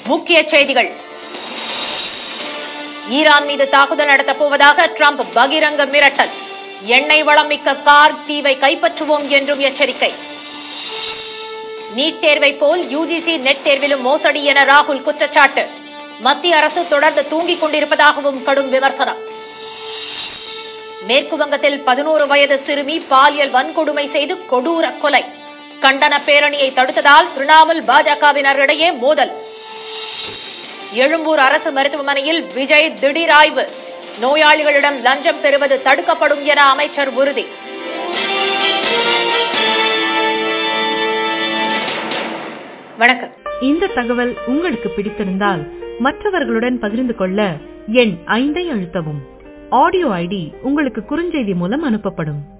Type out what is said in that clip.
முக்கிய செய்திகள் ஈரான் மீது தாக்குதல் நடத்தப் போவதாக ட்ரம்ப் பகிரங்க மிரட்டல் எண்ணெய் வளம் மிக்க கார் தீவை கைப்பற்றுவோம் என்றும் எச்சரிக்கை நீட் தேர்வை போல் யுஜிசி நெட் தேர்விலும் மோசடி என ராகுல் குற்றச்சாட்டு மத்திய அரசு தொடர்ந்து தூங்கிக் கொண்டிருப்பதாகவும் கடும் விமர்சனம் மேற்கு வங்கத்தில் பதினோரு வயது சிறுமி பாலியல் வன்கொடுமை செய்து கொடூர கொலை கண்டன பேரணியை தடுத்ததால் திரிணாமுல் பாஜகவினரிடையே மோதல் எழும்பூர் அரசு மருத்துவமனையில் விஜய் திடீர் ஆய்வு நோயாளிகளிடம் லஞ்சம் பெறுவது தடுக்கப்படும் என அமைச்சர் உறுதி வணக்கம் இந்த தகவல் உங்களுக்கு பிடித்திருந்தால் மற்றவர்களுடன் பகிர்ந்து கொள்ள எண் ஐந்தை அழுத்தவும் ஆடியோ ஐடி உங்களுக்கு குறுஞ்செய்தி மூலம் அனுப்பப்படும்